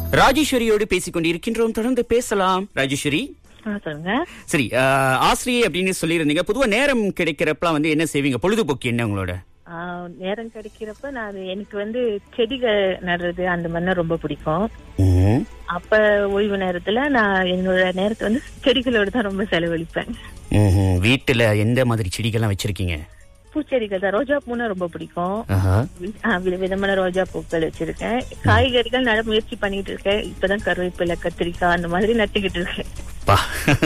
ராஜேஸ்வரியோடு பேசிக் கொண்டிருக்கின்றோம் தொடர்ந்து பேசலாம் ராஜேஸ்வரி ஆ, சொல்லுங்க சரி ஆஹ், ஆசிரியை அப்படின்னு சொல்லியிருந்தீங்க பொதுவா நேரம் கிடைக்கிறப்பலாம் வந்து என்ன செய்வீங்க பொழுதுபோக்கு என்ன உங்களோட ஆ, நேரம் கிடைக்கிறப்ப நான் எனக்கு வந்து செடிகள் நடுறது அந்த மாதிரிலாம் ரொம்ப பிடிக்கும் அப்ப ஓய்வு நேரத்துல நான் என்னோட நேரத்தை வந்து செடிகளோட தான் ரொம்ப செலவழிப்பேன் ம்ஹும். வீட்டுல எந்த மாதிரி செடிகள்லாம் வச்சிருக்கீங்க பூச்செடிகள் தான் ரோஜா பூனா ரொம்ப பிடிக்கும் ஆஹா. ஆ, வித விதமான ரோஜா பூக்கள் வச்சிருக்கேன் காய்கறிகள் நட முயற்சி பண்ணிட்டு இருக்கேன் இப்பதான் கருவேப்பிலை கத்திரிக்காய் அந்த மாதிரி நட்டுக்கிட்டு இருக்கேன் பா.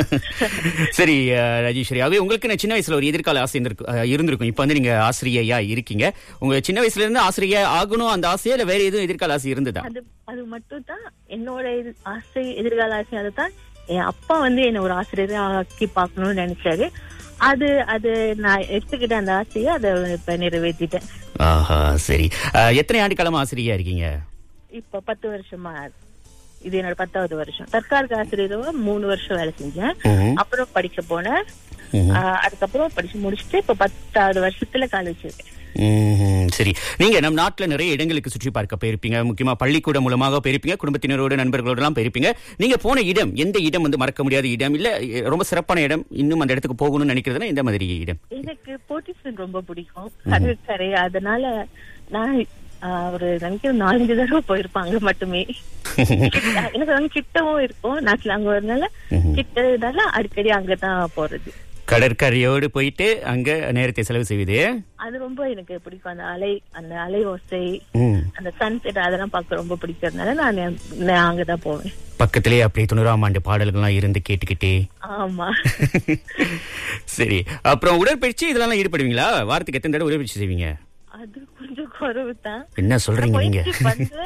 சரி ஆஹ், ராஜேஸ்வரி ஆகவே உங்களுக்கு நான் சின்ன வயசுல ஒரு எதிர்கால ஆசை இருந்திருக்கு- ஆஹ், இருந்திருக்கும் இப்ப வந்து நீங்க ஆசிரியையா இருக்கீங்க உங்க சின்ன வயசுல இருந்து ஆசிரியா ஆகணும் அந்த ஆசையா இல்ல வேற எதுவும் எதிர்கால ஆசை இருந்ததா அது அது மட்டும் தான் என்னோட இது- ஆசை எதிர்கால ஆசை அதுதான் என் அப்பா வந்து என்ன ஒரு ஆசிரியரா ஆக்கி பார்க்கணும்னு நினைச்சாரு அது அது நான் எடுத்துக்கிட்ட அந்த ஆசையை அதை இப்ப நிறைவேற்றிட்டேன் ஆஹா சரி ஆஹ், எத்தனை ஆண்டு காலமா ஆசிரியா இருக்கீங்க இப்ப பத்து வருஷமா இது என்னோட பத்தாவது வருஷம் தற்காலிக ஆசிரியராக மூணு வருஷம் வேலை செஞ்சேன் ம்ஹும். அப்புறம் படிக்க போனேன் ம்ஹும். ஆஹ் அதுக்கப்புறம் படிச்சு முடிச்சுட்டு இப்ப பத்தாவது வருஷத்துல காலேஜ் வச்சிருக்கேன் ம்ஹும். சரி நீங்க நம் நாட்டுல நிறைய இடங்களுக்கு சுற்றி பார்க்க போயிருப்பீங்க முக்கியமா பள்ளிக்கூடம் மூலமாக போயிருப்பீங்க குடும்பத்தினரோட நண்பர்களோட எல்லாம் போயிருப்பீங்க நீங்க போன இடம் எந்த இடம் வந்து மறக்க முடியாத இடம் இல்ல எ, ரொம்ப சிறப்பான இடம் இன்னும் அந்த இடத்துக்கு போகணும்னு நினைக்கிறதுனா எந்த மாதிரி இடம் எனக்கு போட்டிசன் ரொம்ப பிடிக்கும் கடற்கரை அதனால நான் ஆஹ், ஒரு நினைக்கிறேன் நாலஞ்சு தடவை போயிருப்பாங்க மட்டுமே எனக்கு வந்து கிட்டவும் இருக்கும் நாட்டுல அங்க வரனால கிட்டதால அடிக்கடி அங்கதான் போறது கடற்கரையோடு போயிட்டு அங்க நேரத்தை செலவு செய்வது அது ரொம்ப எனக்கு பிடிக்கும் அந்த அலை அந்த அலை ஓசை ம். அந்த சன்செட் அதெல்லாம் பார்க்க ரொம்ப பிடிக்கிறதுனால நான் நான் அங்கதான் போவேன் பக்கத்திலேயே அப்படியே தொண்ணூறாம் ஆண்டு பாடல்கள்லாம் இருந்து கேட்டுக்கிட்டே ஆமா சரி அப்புறம் உடற்பயிற்சி இதெல்லாம் ஈடுபடுவீங்களா வாரத்துக்கு எத்தனை தடவை உடற்பயிற்சி செய்வீங்க அது கொஞ்சம் குறைவு தான் என்ன சொல்றீங்க நீங்க வந்து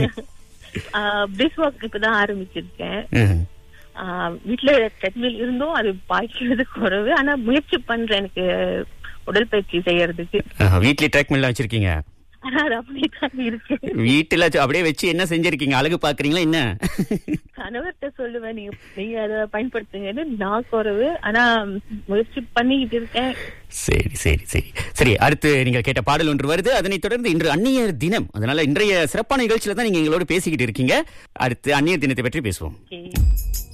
பிரிஸ் வாக் இப்பதான் ஆரம்பிச்சிருக்கேன் ம். ஆஹ் வீட்ல ட்ரெட்மில் இருந்தும் அது பாய்க்கிறது குறைவு ஆனா முயற்சி பண்றேன் எனக்கு உடற்பயிற்சி செய்யறதுக்கு ஆஹா, வீட்லயே ட்ராக் மில்லாம் வச்சிருக்கீங்க ஆனா அது அப்படிதான் இருக்கு வீட்டுல வச்சு அப்படியே வச்சு என்ன செஞ்சிருக்கீங்க அழகு பாக்குறீங்களா என்ன கணவர்கிட்ட சொல்லுவேன் நீங்க நீங்க அதை பயன்படுத்துங்கன்னு நான் குறைவு ஆனா முயற்சி பண்ணிக்கிட்டு இருக்கேன் சரி சரி சரி சரி அடுத்து நீங்க கேட்ட பாடல் ஒன்று வருது அதனைத் தொடர்ந்து இன்று அந்நியர் தினம் அதனால இன்றைய சிறப்பான நிகழ்ச்சியில தான் நீங்க எங்களோட பேசிக்கிட்டு இருக்கீங்க அடுத்து அந்நியர் தினத்தை பற்றி பேசுவோம் Okay.